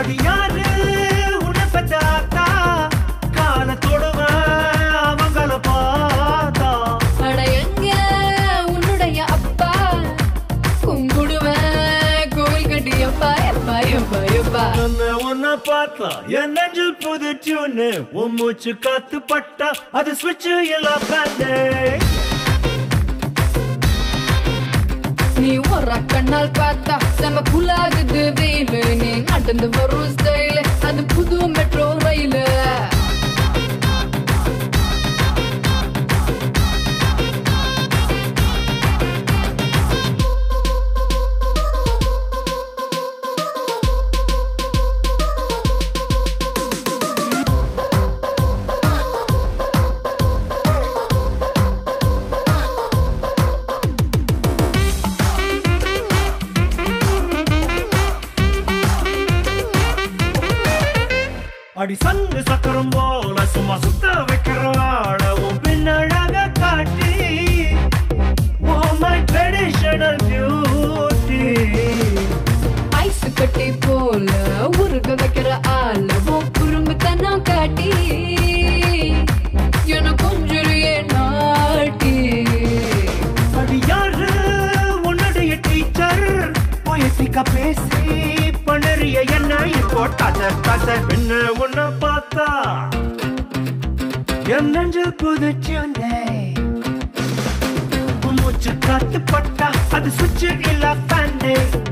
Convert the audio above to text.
அடியாரு உன்னை பெத்தாத்தா கால தொடுவேன் அவங்கள பார்த்தா அட எங்க உன்னுடைய அப்பா கும்பிடுவேன் கோவில் கட்டி எப்பா எப்பா எப்பா எப்பா என்ன உன்னை பார்த்தா என் நெஞ்சில் புது டியூனு உன் மூச்சு காத்து பட்டா அது ஸ்விட்ச் எல்லாம் பேண்டே நீ ஒரு கண்ணால் பார்த்தா செம குலாகுது வெயிலு நீ நடந்து வரும் ஸ்டைலு அது புது மெட்ரோ ரயிலு அடி சங்கு சக்கரம் போல சும்மா சுத்த வைக்கிற ஆள உன் பின்னழக காட்டி Oh my traditional beauty ice கட்டி போல உருக வைக்கிற ஆள உன் குறும்புத்தனம் காட்டி என கொஞ்சுறியே நாட்டி அடி யாரு உன்னுடைய டீச்சர் பொயட்டிக்கா பேசி பண்ணறிய என்ன இப்போ டச்சர் டச்சர் என்ன உன்னை பார்த்தா என் நெஞ்சில் புதுச்சுண்டே மூச்சு காத்து பட்டா அது சுவிட்ச் இல்ல ஃபேண்டே